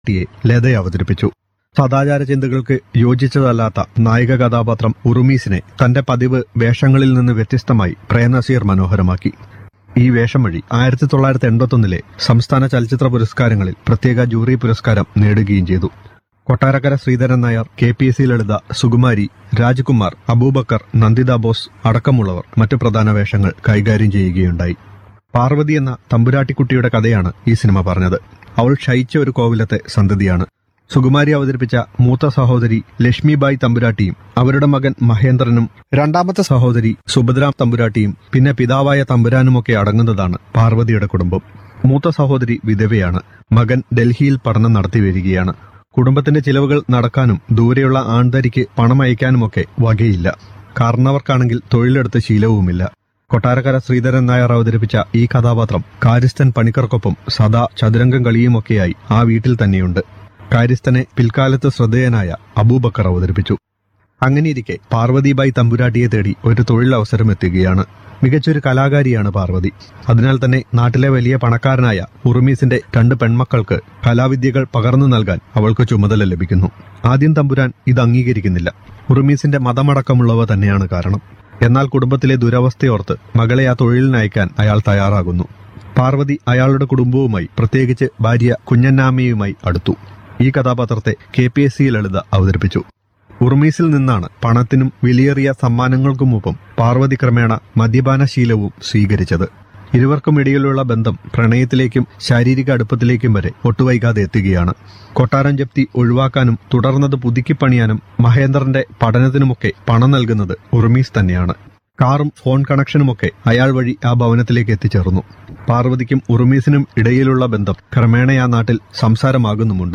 ിയെ ലത അവതരിപ്പിച്ചു സദാചാര ചിന്തകൾക്ക് യോജിച്ചതല്ലാത്ത നായിക കഥാപാത്രം ഉറുമീസിനെ തന്റെ പതിവ് വേഷങ്ങളിൽ നിന്ന് വ്യത്യസ്തമായി പ്രേംനസീർ മനോഹരമാക്കി ഈ വേഷം വഴി ആയിരത്തി തൊള്ളായിരത്തി എൺപത്തൊന്നിലെ സംസ്ഥാന ചലച്ചിത്ര പുരസ്കാരങ്ങളിൽ പ്രത്യേക ജൂറി പുരസ്കാരം നേടുകയും ചെയ്തു Kottarakkara Sreedharan Nair K P S C Lalitha Sukumari Rajkumar Aboobacker Nanditha Bose അടക്കമുള്ളവർ മറ്റു പ്രധാന വേഷങ്ങൾ കൈകാര്യം ചെയ്യുകയുണ്ടായി പാർവതി എന്ന തമ്പുരാട്ടിക്കുട്ടിയുടെ കഥയാണ് ഈ സിനിമ പറഞ്ഞത് അവൾ ക്ഷയിച്ച ഒരു കോവിലത്തെ സന്തതിയാണ് സുകുമാരി അവതരിപ്പിച്ച മൂത്ത സഹോദരി ലക്ഷ്മിബായി തമ്പുരാട്ടിയും അവരുടെ മകൻ മഹേന്ദ്രനും രണ്ടാമത്തെ സഹോദരി സുഭദ്ര തമ്പുരാട്ടിയും പിന്നെ പിതാവായ തമ്പുരാനുമൊക്കെ അടങ്ങുന്നതാണ് പാർവതിയുടെ കുടുംബം മൂത്ത സഹോദരി വിധവയാണ് മകൻ ഡൽഹിയിൽ പഠനം നടത്തി വരികയാണ് കുടുംബത്തിന്റെ ചിലവുകൾ നടക്കാനും ദൂരെയുള്ള ആൺതരിക്ക് പണം അയക്കാനുമൊക്കെ വകയില്ല കാരണവർക്കാണെങ്കിൽ തൊഴിലെടുത്ത് ശീലവുമില്ല കൊട്ടാരക്കര ശ്രീധരൻ നായർ അവതരിപ്പിച്ച ഈ കഥാപാത്രം കാര്യസ്ഥൻ പണിക്കർക്കൊപ്പം സദാ ചതുരംഗം കളിയുമൊക്കെയായി ആ വീട്ടിൽ തന്നെയുണ്ട് കാര്യസ്ഥനെ പിൽക്കാലത്ത് ശ്രദ്ധേയനായ അബൂബക്കർ അവതരിപ്പിച്ചു അങ്ങനെയിരിക്കെ പാർവതിബായി തമ്പുരാട്ടിയെ തേടി ഒരു തൊഴിലവസരം എത്തുകയാണ് മികച്ചൊരു കലാകാരിയാണ് പാർവതി അതിനാൽ തന്നെ നാട്ടിലെ വലിയ പണക്കാരനായ ഉറുമീസിന്റെ രണ്ട് പെൺമക്കൾക്ക് കലാവിദ്യകൾ പകർന്നു നൽകാൻ അവൾക്ക് ചുമതല ലഭിക്കുന്നു ആദ്യം തമ്പുരാൻ ഇത് അംഗീകരിക്കുന്നില്ല ഉറുമീസിന്റെ മതമടക്കമുള്ളവ തന്നെയാണ് കാരണം എന്നാൽ കുടുംബത്തിലെ ദുരവസ്ഥയോർത്ത് മകളെ ആ തൊഴിലിനയക്കാൻ അയാൾ തയ്യാറാകുന്നു പാർവതി അയാളുടെ കുടുംബവുമായി പ്രത്യേകിച്ച് ഭാര്യ കുഞ്ഞന്നാമ്മയുമായി അടുത്തു ഈ കഥാപാത്രത്തെ K P S C Lalitha അവതരിപ്പിച്ചു ഉറുമീസിൽ നിന്നാണ് പണത്തിനും വിലയേറിയ സമ്മാനങ്ങൾക്കുമൊപ്പം പാർവതി ക്രമേണ മദ്യപാനശീലവും സ്വീകരിച്ചത് ഇരുവർക്കും ഇടയിലുള്ള ബന്ധം പ്രണയത്തിലേക്കും ശാരീരിക അടുപ്പത്തിലേക്കും വരെ ഒട്ടുവൈകാതെ എത്തുകയാണ് കൊട്ടാരം ജപ്തി ഒഴിവാക്കാനും തുടർന്നത് പുതുക്കിപ്പണിയാനും മഹേന്ദ്രന്റെ പഠനത്തിനുമൊക്കെ പണം നൽകുന്നത് ഉറുമീസ് തന്നെയാണ് കാറും ഫോൺ കണക്ഷനുമൊക്കെ അയാൾ വഴി ആ ഭവനത്തിലേക്ക് എത്തിച്ചേർന്നു പാർവതിക്കും ഉറുമീസിനും ഇടയിലുള്ള ബന്ധം ക്രമേണ ആ നാട്ടിൽ സംസാരമാകുന്നുമുണ്ട്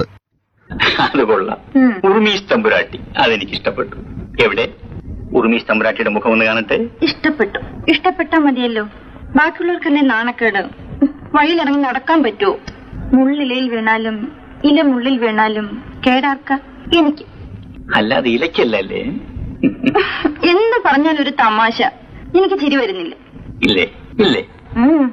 അത് കൊള്ളാം ഉറുമീസ് തമ്പുരാട്ടി അതെനിക്ക് ഇഷ്ടപ്പെട്ടു എവിടെ ഉറുമീസ് തമ്പുരാട്ടിയുടെ മുഖം ഒന്ന് കാണട്ടെ ഇഷ്ടപ്പെട്ടു ഇഷ്ടപ്പെട്ടാ മതിയല്ലോ ബാക്കിയുള്ളവർക്കല്ലേ നാണക്കേട് വഴിയിലിറങ്ങി നടക്കാൻ പറ്റുമോ മുള്ളിലയിൽ വീണാലും ഇല മുള്ളിൽ വീണാലും കേടാർക്ക എനിക്ക് അല്ലാതെ ഇലക്കല്ലേ എന്ത് പറഞ്ഞാലും ഒരു തമാശ എനിക്ക് ചിരി വരുന്നില്ല ഇല്ലേ ഇല്ലേ ഉം.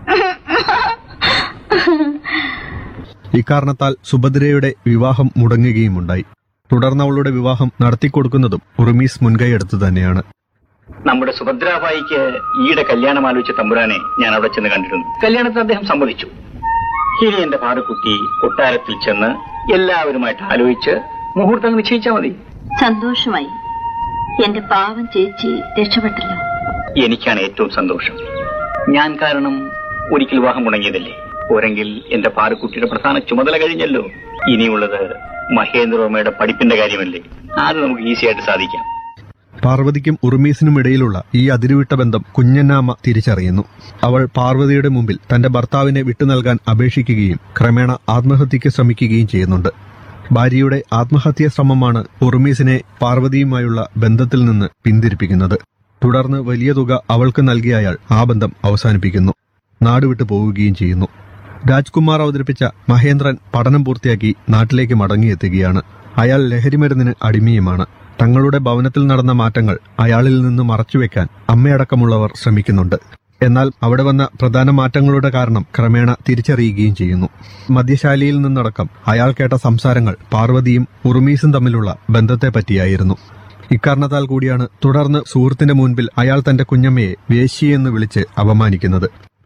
ഇക്കാരണത്താൽ സുഭദ്രയുടെ വിവാഹം മുടങ്ങുകയുമുണ്ടായി തുടർന്ന് അവളുടെ വിവാഹം നടത്തിക്കൊടുക്കുന്നതും ഉറുമീസ് മുൻകൈയെടുത്തു തന്നെയാണ് നമ്മുടെ സുഭദ്രാബായിക്ക് ഈയിടെ കല്യാണം ആലോചിച്ച തമ്പുരാനെ ഞാൻ അവിടെ ചെന്ന് കണ്ടിരുന്നു കല്യാണത്തിന് അദ്ദേഹം സമ്മതിച്ചു ഇനി എന്റെ പാറക്കുട്ടി കൊട്ടാരത്തിൽ ചെന്ന് എല്ലാവരുമായിട്ട് ആലോചിച്ച് മുഹൂർത്തം നിശ്ചയിച്ചാൽ മതി സന്തോഷമായി എന്റെ പാവം ചേച്ചി രക്ഷപ്പെട്ടല്ലോ എനിക്കാണ് ഏറ്റവും സന്തോഷം ഞാൻ കാരണം ഒരിക്കൽ വിവാഹം മുടങ്ങിയതല്ലേ പോരെങ്കിൽ എന്റെ പാറക്കുട്ടിയുടെ പ്രധാന ചുമതല കഴിഞ്ഞല്ലോ ഇനിയുള്ളത് മഹേന്ദ്രവർമ്മയുടെ പഠിപ്പിന്റെ കാര്യമല്ലേ അത് നമുക്ക് ഈസി ആയിട്ട് സാധിക്കാം പാർവതിക്കും ഉറുമീസിനും ഇടയിലുള്ള ഈ അതിരുവിട്ട ബന്ധം കുഞ്ഞന്നാമ്മ തിരിച്ചറിയുന്നു അവൾ പാർവതിയുടെ മുമ്പിൽ തന്റെ ഭർത്താവിനെ വിട്ടു നൽകാൻ അപേക്ഷിക്കുകയും ക്രമേണ ആത്മഹത്യയ്ക്ക് ശ്രമിക്കുകയും ചെയ്യുന്നുണ്ട് ഭാര്യയുടെ ആത്മഹത്യാ ശ്രമമാണ് ഉറുമീസിനെ പാർവതിയുമായുള്ള ബന്ധത്തിൽ നിന്ന് പിന്തിരിപ്പിക്കുന്നത് തുടർന്ന് വലിയ തുക അവൾക്ക് നൽകിയ അയാൾ ആ ബന്ധം അവസാനിപ്പിക്കുന്നു നാടുവിട്ടു പോവുകയും ചെയ്യുന്നു രാജ്കുമാർ അവതരിപ്പിച്ച മഹേന്ദ്രൻ പഠനം പൂർത്തിയാക്കി നാട്ടിലേക്ക് മടങ്ങിയെത്തുകയാണ് അയാൾ ലഹരിമരുന്നിന് അടിമയുമാണ് തങ്ങളുടെ ഭവനത്തിൽ നടന്ന മാറ്റങ്ങൾ അയാളിൽ നിന്ന് മറച്ചുവെക്കാൻ അമ്മയടക്കമുള്ളവർ ശ്രമിക്കുന്നുണ്ട് എന്നാൽ അവിടെ വന്ന പ്രധാന മാറ്റങ്ങളുടെ കാരണം ക്രമേണ തിരിച്ചറിയുകയും ചെയ്യുന്നു മദ്യശാലയിൽ നിന്നടക്കം അയാൾ കേട്ട സംസാരങ്ങൾ പാർവതിയും ഉറുമീസും തമ്മിലുള്ള ബന്ധത്തെ പറ്റിയായിരുന്നു ഇക്കാരണത്താൽ കൂടിയാണ് തുടർന്ന് സുഹൃത്തിന്റെ മുൻപിൽ അയാൾ തന്റെ കുഞ്ഞമ്മയെ വേശ്യയെന്ന് വിളിച്ച് അപമാനിക്കുന്നത്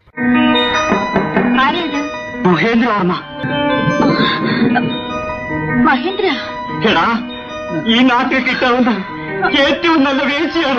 ആരേത് മഹേന്ദ്രവർമ്മ മഹേന്ദ്ര എടാ ഈ നാട്ടിൽ കിട്ടാവുന്ന ഏറ്റവും നല്ല വേശിയാണ്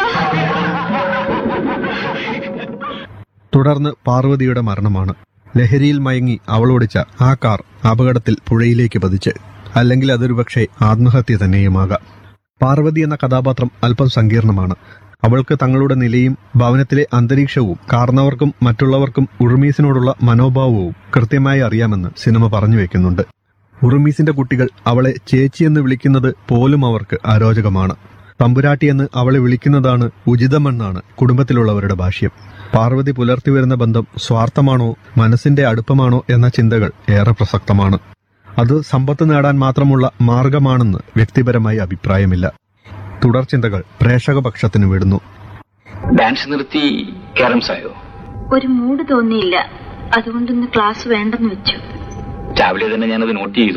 തുടർന്ന് പാർവതിയുടെ മരണമാണ് ലഹരിയിൽ മയങ്ങി അവളോടിച്ച ആ കാർ അപകടത്തിൽ പുഴയിലേക്ക് പതിച്ച് അല്ലെങ്കിൽ അതൊരു പക്ഷേ ആത്മഹത്യ തന്നെയുമാകാം പാർവതി എന്ന കഥാപാത്രം അല്പം സങ്കീർണമാണ് അവൾക്ക് തങ്ങളുടെ നിലയും ഭവനത്തിലെ അന്തരീക്ഷവും കാരണവർക്കും മറ്റുള്ളവർക്കും ഉറുമീസിനോടുള്ള മനോഭാവവും കൃത്യമായി അറിയാമെന്ന് സിനിമ പറഞ്ഞു വെക്കുന്നുണ്ട് ഉറുമീസിന്റെ കുട്ടികൾ അവളെ ചേച്ചിയെന്ന് വിളിക്കുന്നത് പോലും അവർക്ക് അരോചകമാണ് തമ്പുരാട്ടിയെന്ന് അവളെ വിളിക്കുന്നതാണ് ഉചിതമെന്നാണ് കുടുംബത്തിലുള്ളവരുടെ ഭാഷ്യം പാർവതി പുലർത്തി വരുന്ന ബന്ധം സ്വാർത്ഥമാണോ മനസ്സിന്റെ അടുപ്പമാണോ എന്ന ചിന്തകൾ ഏറെ പ്രസക്തമാണ് അത് സമ്പത്ത് നേടാൻ മാത്രമുള്ള മാർഗമാണെന്ന് വ്യക്തിപരമായി അഭിപ്രായമില്ല തുടർ ചിന്തകൾ പ്രേക്ഷകപക്ഷത്തിന് വിടുന്നു ഡാൻസ് നിർത്തി ക്യാരംസ് ആയോ ഒരു മൂഡ് തോന്നിയില്ല അതുകൊണ്ടിന്ന് ക്ലാസ് വേണ്ടെന്ന് വെച്ചു രാവിലെ തന്നെ ഞാനത് നോട്ട് ചെയ്തു